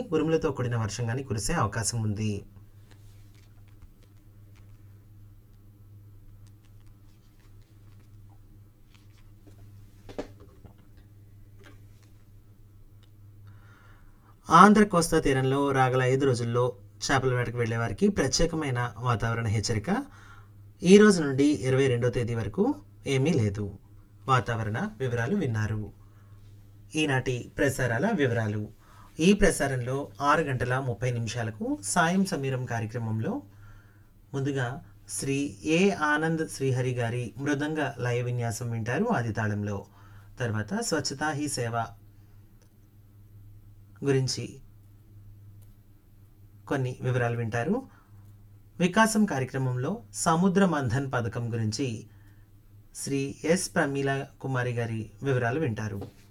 ఉరుములతో కూడిన వర్షం కానీ కురిసే అవకాశం ఉంది ఆంధ్ర కోస్తా తీరంలో రాగల ఐదు రోజుల్లో చేపల వేటకు వెళ్లే వారికి ప్రత్యేకమైన వాతావరణ హెచ్చరిక ఈ రోజు నుండి ఇరవై రెండో తేదీ వరకు ఏమీ లేదు వాతావరణ వివరాలు విన్నారు ఈనాటి ప్రసారాల వివరాలు ఈ ప్రసారంలో ఆరు గంటల ముప్పై నిమిషాలకు సాయం సమీరం కార్యక్రమంలో ముందుగా శ్రీ ఏ ఆనంద్ శ్రీహరి గారి మృదంగ లయ విన్యాసం వింటారు ఆది తాళంలో తర్వాత స్వచ్ఛతా హీ సేవ గురించి కొన్ని వివరాలు వింటారు వికాసం కార్యక్రమంలో సముద్ర మంథన్ పథకం గురించి శ్రీ ఎస్ ప్రమీల కుమారి గారి వివరాలు వింటారు